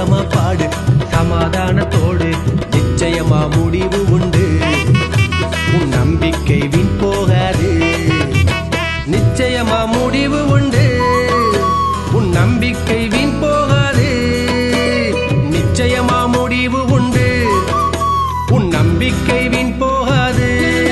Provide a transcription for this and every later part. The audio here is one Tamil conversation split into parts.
சந்தோஷமா பாடு சமாதானத்தோடு நிச்சயமா முடிவு உண்டு உன் நம்பிக்கை வீண் போகாது நிச்சயமா முடிவு உண்டு உன் நம்பிக்கை வீண் போகாது நிச்சயமா முடிவு உண்டு உன் நம்பிக்கை வீண் போகாது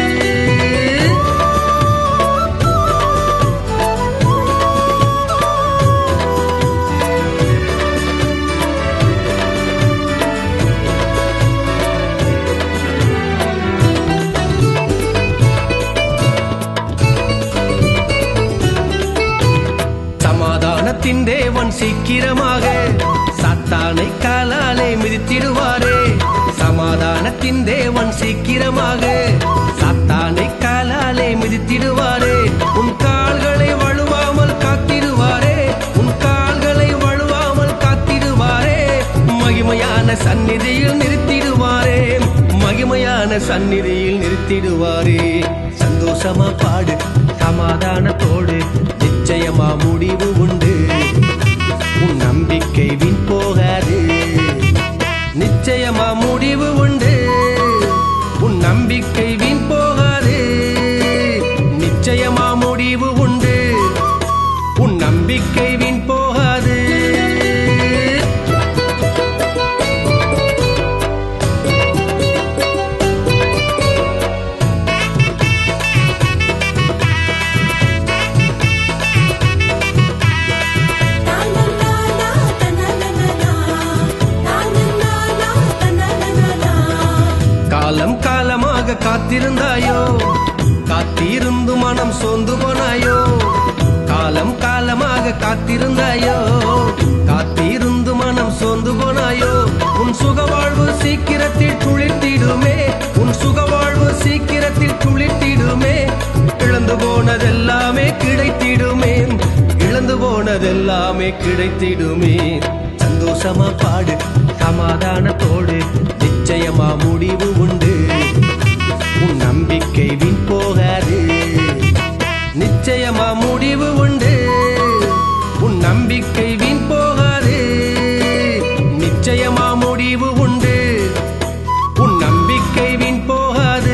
சமாதானத்தின் தேவன் சீக்கிரமாக சாத்தானை காலாலே மிதித்திடுவாரே சமாதானத்தின் தேவன் சீக்கிரமாக சாத்தானை காலாலே மிதித்திடுவாரே உன் கால்களை வழுவாமல் காத்திடுவாரே உன் கால்களை வழுவாமல் காத்திடுவாரே மகிமையான சந்நிதியில் நிறுத்திடுவாரே மகிமையான சந்நிதியில் நிறுத்திடுவாரே சந்தோஷமா பாடு சமாதானத்தோடு நிச்சயமா முடிவு உண்டு உன் நம்பிக்கை வீண் போகாது நிச்சயமா முடிவு உண்டு உன் நம்பிக்கை வீண் போகாது நிச்சயமா முடிவு உண்டு உன் நம்பிக்கை வீண் போகாது காலம் காலமாக காத்திருந்தாயோ காத்திருந்து மனம் சோர்ந்து போனாயோ காலம் காலமாக காத்திருந்தாயோ காத்திருந்து மனம் சோர்ந்து போனாயோ உன் சுகவாழ்வு சீக்கிரத்தில் துளிர்த்திடுமே உன் சுகவாழ்வு சீக்கிரத்தில் துளிர்த்திடுமே இழந்து போனதெல்லாமே கிடைத்திடுமே இழந்து போனதெல்லாமே கிடைத்திடுமே சந்தோஷமா பாடு சமாதானத்தோடு நிச்சயமா முடிவு உண்டு உன் நம்பிக்கை வீண் போகாது நிச்சயமா முடிவு உண்டு உன் நம்பிக்கை வீண் போகாது நிச்சயமா முடிவு உண்டு உன் நம்பிக்கை வீண் போகாது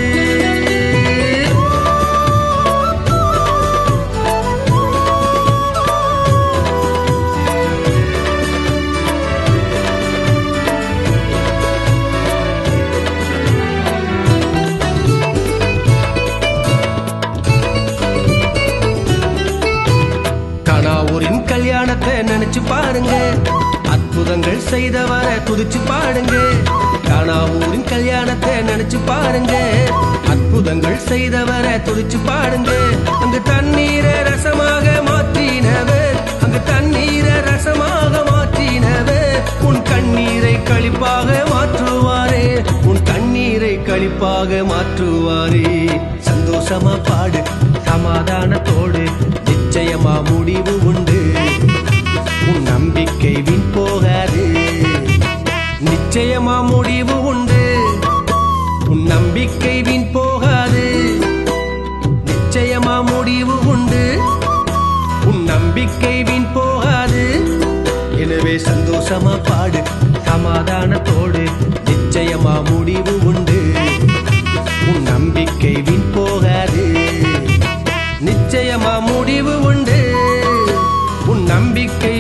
கனாவூரின் கல்யாணத்தை நினைச்சு பாருங்க அற்புதங்கள் செய்தவரை துதிச்சு பாடுங்க கனாவூரின் கல்யாணத்தை நினைச்சு பாருங்க அற்புதங்கள் செய்தவரை துதிச்சு பாடுங்க அங்கு தண்ணீரை ரசமாக மாற்றினவர் அங்கு தண்ணீரை ரசமாக மாற்றினவர் உன் கண்ணீரை கழிப்பாக மாற்றுவாரே உன் கண்ணீரை கழிப்பாக மாற்றுவாரே சந்தோஷமா பாடு சமாதானத்தோடு நிச்சயமா முடிவு உண்டு உன் நம்பிக்கை வீண் போகாது நிச்சயமா முடிவு உண்டு உன் நம்பிக்கை வீண் போகாது நிச்சயமா முடிவு உண்டு உன் நம்பிக்கை வீண் போகாது எனவே சந்தோஷமா பாடு சமாதானத்தோடு நிச்சயமா முடிவு உண்டு உன் நம்பிக்கை வீண் போகாது நிச்சயமா முடிவு உண்டு உன் நம்பிக்கை